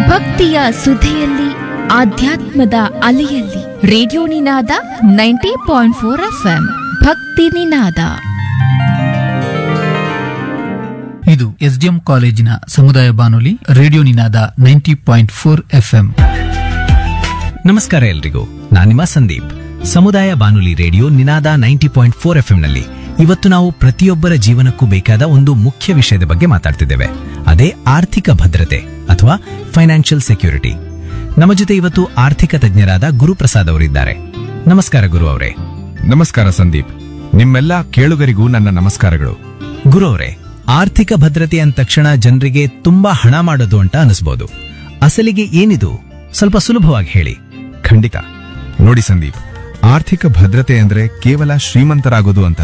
ಭಕ್ತಿಯ ಸುಧೆಯಲ್ಲಿ ಆಧ್ಯಾತ್ಮದ ಅಲೆಯಲ್ಲಿ radio Ninada ninety point four FM ಭಕ್ತಿ ನಿನಾದ ಇದು ಎಸ್ಡಿಎಂ ಕಾಲೇಜಿನ ಸಮುದಾಯ ಬಾನುಲಿ radio Ninada ninety point four FM ನಮಸ್ಕಾರ ಎಲ್ರಿಗೂ ನಾನು ನಿಮ್ಮ ಸಂದೀಪ್ ಸಮುದಾಯ ಬಾನುಲಿ radio Ninada ninety point four F ನಲ್ಲಿ ಇವತ್ತು ನಾವು ಪ್ರತಿಯೊಬ್ಬರ ಜೀವನಕ್ಕೂ ಬೇಕಾದ ಒಂದು ಮುಖ್ಯ ವಿಷಯದ ಬಗ್ಗೆ ಮಾತಾಡ್ತಿದ್ದೇವೆ ಅದೇ ಆರ್ಥಿಕ ಭದ್ರತೆ ಅಥವಾ ಫೈನಾನ್ಷಿಯಲ್ ಸೆಕ್ಯೂರಿಟಿ ನಮ್ಮ ಜೊತೆ ಇವತ್ತು ಆರ್ಥಿಕ ತಜ್ಞರಾದ ಗುರುಪ್ರಸಾದ್ ಅವರಿದ್ದಾರೆ ನಮಸ್ಕಾರ ಗುರು ಅವರೇ ನಮಸ್ಕಾರ ಸಂದೀಪ್ ನಿಮ್ಮೆಲ್ಲ ಕೇಳುಗರಿಗೂ ನನ್ನ ನಮಸ್ಕಾರಗಳು ಗುರು ಅವರೇ ಆರ್ಥಿಕ ಭದ್ರತೆ ಅಂದ ತಕ್ಷಣ ಜನರಿಗೆ ತುಂಬಾ ಹಣ ಮಾಡೋದು ಅಂತ ಅನಿಸ್ಬೋದು ಅಸಲಿಗೆ ಏನಿದು ಸ್ವಲ್ಪ ಸುಲಭವಾಗಿ ಹೇಳಿ ಖಂಡಿತ ನೋಡಿ ಸಂದೀಪ್ ಆರ್ಥಿಕ ಭದ್ರತೆ ಅಂದ್ರೆ ಕೇವಲ ಶ್ರೀಮಂತರಾಗೋದು ಅಂತ